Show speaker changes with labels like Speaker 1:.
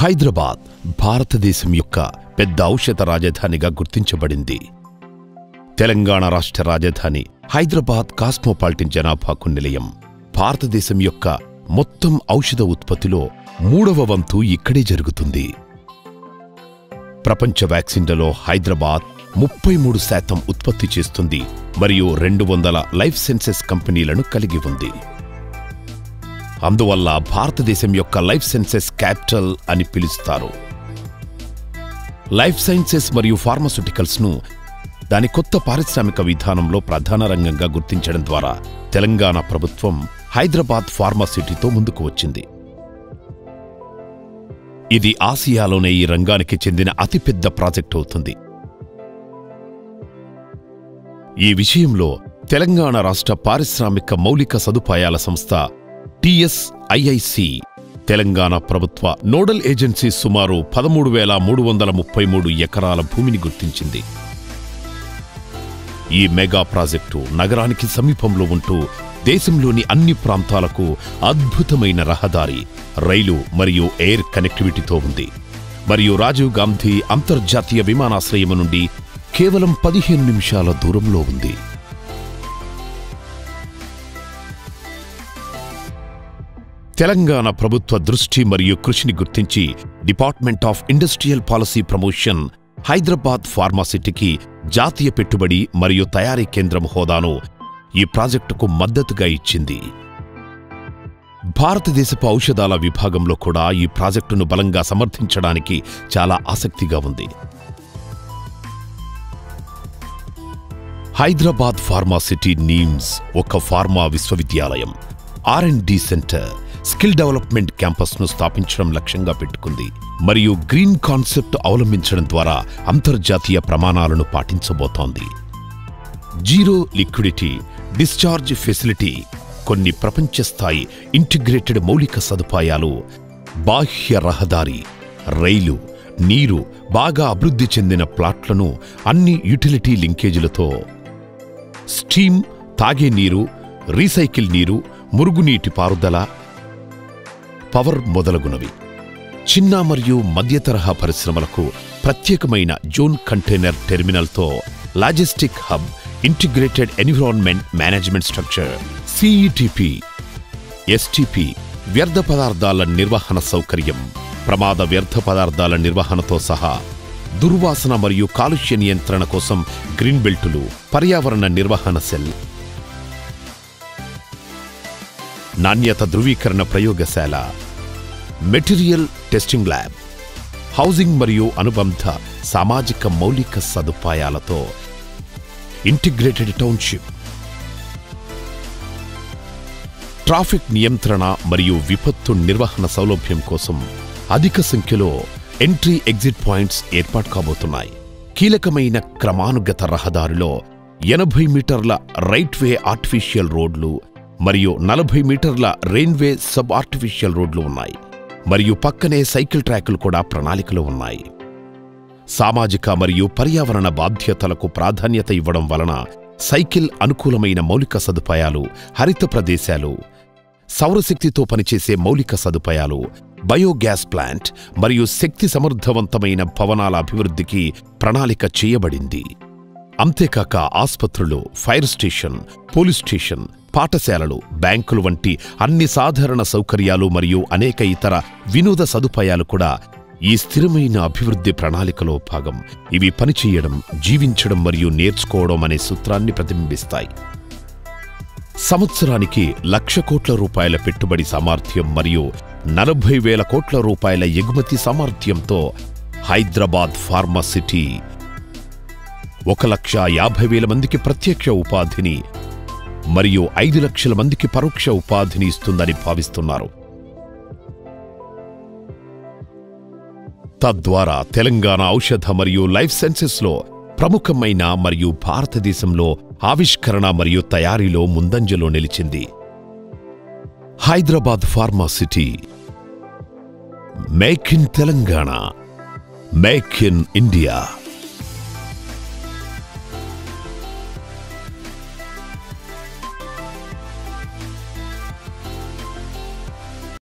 Speaker 1: హైదరాబాద్ భారతదేశం యొక్క పెద్ద ఔషధ రాజధానిగా గుర్తించబడింది తెలంగాణ రాష్ట్ర రాజధాని హైదరాబాద్ కాస్మోపాలిటన్ జనాభాకు నిలయం భారతదేశం యొక్క మొత్తం ఔషధ ఉత్పత్తిలో మూడవ వంతు ఇక్కడే జరుగుతుంది ప్రపంచ వ్యాక్సిన్లలో హైదరాబాద్ ముప్పై మూడు శాతం ఉత్పత్తి చేస్తుంది మరియు రెండు వందల లైఫ్ సెన్సెస్ కంపెనీలను కలిగి ఉంది అందువల్ల భారతదేశం యొక్క లైఫ్ సెన్సెస్ క్యాపిటల్ అని పిలుస్తారు లైఫ్ సైన్సెస్ మరియు ఫార్మస్యూటికల్స్ ను దాని కొత్త పారిశ్రామిక విధానంలో ప్రధాన రంగంగా గుర్తించడం ద్వారా తెలంగాణ ప్రభుత్వం హైదరాబాద్ ఫార్మాసిటీతో ముందుకు వచ్చింది ఇది ఆసియాలోనే ఈ రంగానికి చెందిన అతిపెద్ద ప్రాజెక్ట్ అవుతుంది ఈ విషయంలో తెలంగాణ రాష్ట్ర పారిశ్రామిక మౌలిక సదుపాయాల సంస్థ టిఎస్ఐఐసి తెలంగాణ ప్రభుత్వ నోడల్ ఏజెన్సీ సుమారు పదమూడు వేల మూడు వందల ముప్పై మూడు ఎకరాల భూమిని గుర్తించింది ఈ మెగా ప్రాజెక్టు నగరానికి సమీపంలో ఉంటూ దేశంలోని అన్ని ప్రాంతాలకు అద్భుతమైన రహదారి రైలు మరియు ఎయిర్ కనెక్టివిటీతో ఉంది మరియు రాజీవ్ గాంధీ అంతర్జాతీయ విమానాశ్రయం నుండి కేవలం పదిహేను నిమిషాల దూరంలో ఉంది తెలంగాణ ప్రభుత్వ దృష్టి మరియు కృషిని గుర్తించి department of industrial policy promotion Hyderabad ఫార్మాసిటీకి జాతీయ పెట్టుబడి మరియు తయారీ కేంద్రం హోదాను ఈ ప్రాజెక్టుకు మద్దతుగా ఇచ్చింది భారతదేశపు ఔషధాల విభాగంలో కూడా ఈ ప్రాజెక్టును బలంగా సమర్థించడానికి చాలా ఆసక్తిగా ఉంది హైదరాబాద్ ఫార్మాసిటీ నీమ్స్ ఒక ఫార్మా విశ్వవిద్యాలయం R and D centre skill development క్యాంపస్ను స్థాపించడం లక్ష్యంగా పెట్టుకుంది మరియు గ్రీన్ కాన్సెప్ట్ అవలంబించడం ద్వారా అంతర్జాతీయ ప్రమాణాలను పాటించబోతోంది జీరో లిక్విడిటీ డిశ్చార్జ్ ఫెసిలిటీ కొన్ని ప్రపంచ స్థాయి ఇంటిగ్రేటెడ్ మౌలిక సదుపాయాలు బాహ్య రహదారి రైలు నీరు బాగా అభివృద్ధి చెందిన ప్లాట్లను అన్ని యుటిలిటీ లింకేజీలతో స్టీమ్ తాగే నీరు రీసైకిల్ నీరు మురుగునీటి పారుదల పవర్ మొదలగునవి చిన్న మరియు మధ్య తరహా పరిశ్రమలకు ప్రత్యేకమైన జోన్ కంటైనర్ టెర్మినల్తో logistic hub integrated environment management structure CETP STP వ్యర్థ పదార్థాల నిర్వహణ సౌకర్యం ప్రమాద వ్యర్థ పదార్థాల నిర్వహణతో సహా దుర్వాసన మరియు కాలుష్య నియంత్రణ కోసం గ్రీన్ బెల్టులు పర్యావరణ నిర్వహణ సెల్ నాణ్యత ధృవీకరణ ప్రయోగశాల మెటీరియల్ టెస్టింగ్ ల్యాబ్ హౌసింగ్ మరియు అనుబంధ సామాజిక మౌలిక సదుపాయాలతో ఇంటిగ్రేటెడ్ టౌన్షిప్ ట్రాఫిక్ నియంత్రణ మరియు విపత్తు నిర్వహణ సౌలభ్యం కోసం అధిక సంఖ్యలో ఎంట్రీ ఎగ్జిట్ పాయింట్స్ ఏర్పాటు కాబోతున్నాయి కీలకమైన క్రమానుగత రహదారిలో ఎనభై మీటర్ల రైట్ వే ఆర్టిఫిషియల్ రోడ్లు మరియు నలభై మీటర్ల రెయిన్వే సబ్ ఆర్టిఫిషియల్ రోడ్లు ఉన్నాయి మరియు పక్కనే సైకిల్ ట్రాకులు కూడా ప్రణాళికలో ఉన్నాయి సామాజిక మరియు పర్యావరణ బాధ్యతలకు ప్రాధాన్యత ఇవ్వడం వలన సైకిల్ అనుకూలమైన మౌలిక సదుపాయాలు హరిత ప్రదేశాలు సౌరశక్తితో పనిచేసే మౌలిక సదుపాయాలు బయోగ్యాస్ ప్లాంట్ మరియు శక్తి సమర్థవంతమైన భవనాల అభివృద్ధికి ప్రణాళిక చేయబడింది అంతేకాక ఆస్పత్రులు ఫైర్ స్టేషన్ పోలీస్ స్టేషన్ పాఠశాలలు బ్యాంకులు వంటి అన్ని సాధారణ సౌకర్యాలు మరియు అనేక ఇతర వినోద సదుపాయాలు కూడా ఈ స్థిరమైన అభివృద్ధి ప్రణాళికలో భాగం ఇవి పనిచేయడం జీవించడం మరియు నేర్చుకోవడం అనే సూత్రాన్ని ప్రతిబింబిస్తాయి సంవత్సరానికి లక్ష కోట్ల రూపాయల పెట్టుబడి సామర్థ్యం మరియు నలభై వేల కోట్ల రూపాయల ఎగుమతి సామర్థ్యంతో హైదరాబాద్ ఫార్మా సిటీ ఒక లక్ష యాభై వేల మందికి ప్రత్యక్ష ఉపాధిని మరియు ఐదు లక్షల మందికి పరోక్ష ఉపాధిని ఇస్తుందని భావిస్తున్నారు తద్వారా తెలంగాణ ఔషధ మరియు లైఫ్ సైన్సెస్లో ప్రముఖమైన మరియు భారతదేశంలో ఆవిష్కరణ మరియు తయారీలో ముందంజలో నిలిచింది Hyderabad pharma city make in Telangana make in India